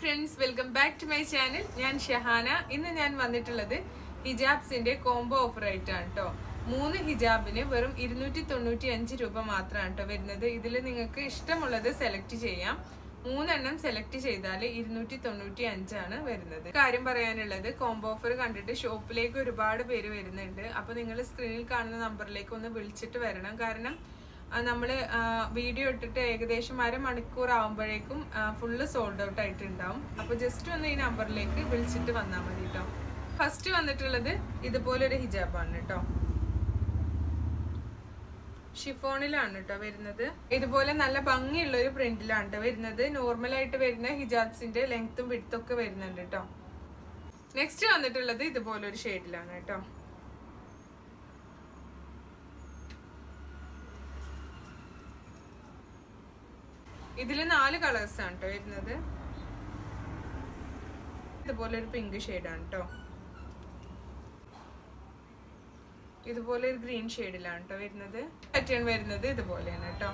friends welcome back to my channel ഞാൻ ഷഹാന ഇന്ന് ഞാൻ വന്നിട്ടുള്ളത് ഹിജാബ്സിന്റെ കോംബോ ഓഫർ ആയിട്ടാണ് കേട്ടോ മൂന്ന് ഹിജാബിന് വെറും ഇരുന്നൂറ്റി തൊണ്ണൂറ്റി അഞ്ച് രൂപ മാത്രമാണ് കേട്ടോ വരുന്നത് ഇതിൽ നിങ്ങൾക്ക് ഇഷ്ടമുള്ളത് സെലക്ട് ചെയ്യാം മൂന്നെണ്ണം സെലക്ട് ചെയ്താൽ ഇരുന്നൂറ്റി തൊണ്ണൂറ്റി അഞ്ചാണ് വരുന്നത് കാര്യം പറയാനുള്ളത് കോംബോ ഓഫർ കണ്ടിട്ട് ഷോപ്പിലേക്ക് ഒരുപാട് പേര് വരുന്നുണ്ട് അപ്പൊ നിങ്ങൾ സ്ക്രീനിൽ കാണുന്ന നമ്പറിലേക്ക് ഒന്ന് വിളിച്ചിട്ട് വരണം കാരണം നമ്മൾ വീഡിയോ ഇട്ടിട്ട് ഏകദേശം അരമണിക്കൂർ ആകുമ്പോഴേക്കും ഫുള്ള് സോൾഡ് ഔട്ട് ആയിട്ടുണ്ടാവും അപ്പോൾ ജസ്റ്റ് ഒന്ന് ഈ നമ്പറിലേക്ക് വിളിച്ചിട്ട് വന്നാൽ മതി കേട്ടോ ഫസ്റ്റ് വന്നിട്ടുള്ളത് ഇതുപോലൊരു ഹിജാബാണ് കേട്ടോ ഷിഫോണിലാണ് കേട്ടോ വരുന്നത് ഇതുപോലെ നല്ല ഭംഗിയുള്ള ഒരു പ്രിന്റിലാണ് കേട്ടോ വരുന്നത് നോർമൽ ആയിട്ട് വരുന്ന ഹിജാബ്സിന്റെ ലെങ്ത്തും വിടുത്തും ഒക്കെ വരുന്നുണ്ട് കേട്ടോ നെക്സ്റ്റ് വന്നിട്ടുള്ളത് ഇതുപോലെ ഒരു ഷെയ്ഡിലാണ് കേട്ടോ ഇതില് നാല് കളേഴ്സ് ആണ് കേട്ടോ വരുന്നത് ഇതുപോലെ ഒരു പിങ്ക് ഷെയ്ഡാണ് കേട്ടോ ഇതുപോലെ ഒരു ഗ്രീൻ ഷെയ്ഡിലാണ് കേട്ടോ വരുന്നത് പാറ്റേൺ വരുന്നത് ഇതുപോലെയാണ് കേട്ടോ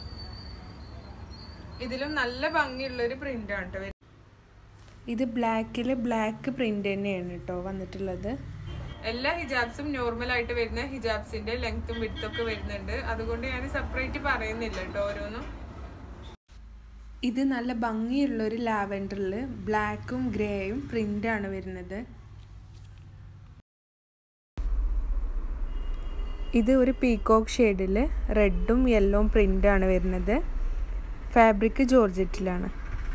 ഇതിലും നല്ല ഭംഗിയുള്ള ഒരു പ്രിന്റ് ആണ് കേട്ടോ ഇത് ബ്ലാക്കിൽ ബ്ലാക്ക് പ്രിന്റ് തന്നെയാണ് കേട്ടോ വന്നിട്ടുള്ളത് എല്ലാ ഹിജാബ്സും നോർമൽ ആയിട്ട് വരുന്ന ഹിജാബ്സിന്റെ ലെങ്ത്തും വിടുത്തും ഒക്കെ വരുന്നുണ്ട് അതുകൊണ്ട് ഞാൻ സെപ്പറേറ്റ് പറയുന്നില്ല കേട്ടോ ഓരോന്നും ഇത് നല്ല ഭംഗിയുള്ളൊരു ലാവൻഡറിൽ ബ്ലാക്കും ഗ്രേയും പ്രിൻ്റാണ് വരുന്നത് ഇത് ഒരു പീകോക്ക് ഷെയ്ഡിൽ റെഡും യെല്ലോവും പ്രിൻ്റാണ് വരുന്നത് ഫാബ്രിക് ജോർജറ്റിലാണ്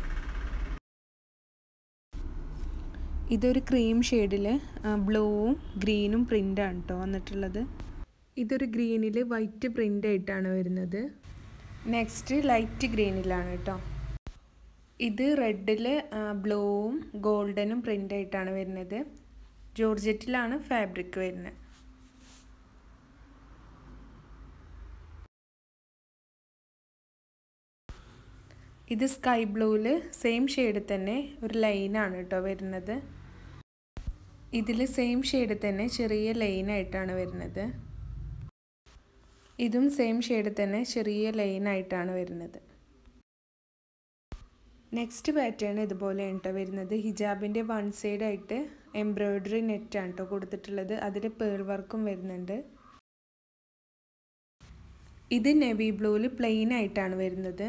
ഇതൊരു ക്രീം ഷെയ്ഡിൽ ബ്ലൂവും ഗ്രീനും പ്രിൻ്റാണ് കേട്ടോ വന്നിട്ടുള്ളത് ഇതൊരു ഗ്രീനിൽ വൈറ്റ് പ്രിൻ്റ് ആയിട്ടാണ് വരുന്നത് നെക്സ്റ്റ് ലൈറ്റ് ഗ്രീനിലാണ് കേട്ടോ ഇത് റെഡിൽ ബ്ലൂവും ഗോൾഡനും പ്രിൻ്റ് ആയിട്ടാണ് വരുന്നത് ജോർജറ്റിലാണ് ഫാബ്രിക് വരുന്നത് ഇത് സ്കൈ ബ്ലൂവിൽ സെയിം ഷെയ്ഡ് തന്നെ ഒരു ലൈനാണ് കേട്ടോ വരുന്നത് ഇതിൽ സെയിം ഷെയ്ഡ് തന്നെ ചെറിയ ലൈനായിട്ടാണ് വരുന്നത് ഇതും സെയിം ഷെയ്ഡ് തന്നെ ചെറിയ ലൈനായിട്ടാണ് വരുന്നത് നെക്സ്റ്റ് പാറ്റേൺ ഇതുപോലെയാണ് കേട്ടോ വരുന്നത് ഹിജാബിൻ്റെ വൺ സൈഡായിട്ട് എംബ്രോയ്ഡറി നെറ്റാണ് കേട്ടോ കൊടുത്തിട്ടുള്ളത് അതിൽ പേൾ വർക്കും വരുന്നുണ്ട് ഇത് നെവി ബ്ലൂവിൽ പ്ലെയിൻ ആയിട്ടാണ് വരുന്നത്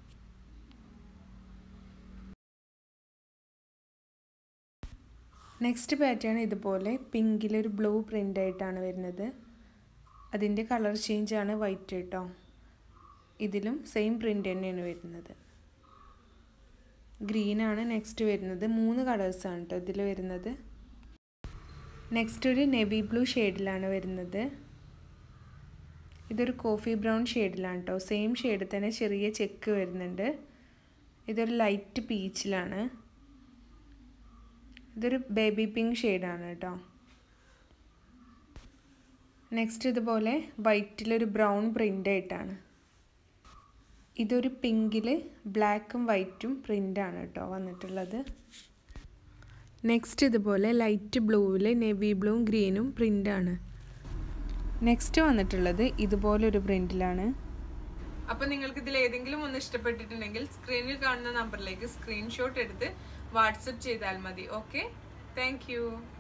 നെക്സ്റ്റ് പാറ്റേൺ ഇതുപോലെ പിങ്കിലൊരു ബ്ലൂ പ്രിൻ്റ് ആയിട്ടാണ് വരുന്നത് അതിൻ്റെ കളർ ചേഞ്ച് ആണ് വൈറ്റ് കേട്ടോ ഇതിലും സെയിം പ്രിൻ്റ് തന്നെയാണ് വരുന്നത് ഗ്രീനാണ് നെക്സ്റ്റ് വരുന്നത് മൂന്ന് കളേഴ്സാണ് കേട്ടോ ഇതിൽ വരുന്നത് നെക്സ്റ്റ് ഒരു നെവി ബ്ലൂ ഷെയ്ഡിലാണ് വരുന്നത് ഇതൊരു കോഫി ബ്രൗൺ ഷെയ്ഡിലാണ് കേട്ടോ സെയിം ഷെയ്ഡിൽ തന്നെ ചെറിയ ചെക്ക് വരുന്നുണ്ട് ഇതൊരു ലൈറ്റ് പീച്ചിലാണ് ഇതൊരു ബേബി പിങ്ക് ഷെയ്ഡാണ് കേട്ടോ നെക്സ്റ്റ് ഇതുപോലെ വൈറ്റിലൊരു ബ്രൗൺ പ്രിൻ്റ് ആയിട്ടാണ് ഇതൊരു പിങ്കിൽ ബ്ലാക്കും വൈറ്റും പ്രിൻ്റാണ് കേട്ടോ വന്നിട്ടുള്ളത് നെക്സ്റ്റ് ഇതുപോലെ ലൈറ്റ് ബ്ലൂവിൽ നെവി ബ്ലൂവും ഗ്രീനും പ്രിൻ്റാണ് നെക്സ്റ്റ് വന്നിട്ടുള്ളത് ഇതുപോലൊരു പ്രിൻ്റിലാണ് അപ്പൊ നിങ്ങൾക്ക് ഇതിൽ ഏതെങ്കിലും ഒന്ന് ഇഷ്ടപ്പെട്ടിട്ടുണ്ടെങ്കിൽ സ്ക്രീനിൽ കാണുന്ന നമ്പറിലേക്ക് സ്ക്രീൻഷോട്ട് എടുത്ത് വാട്സപ്പ് ചെയ്താൽ മതി ഓക്കെ താങ്ക്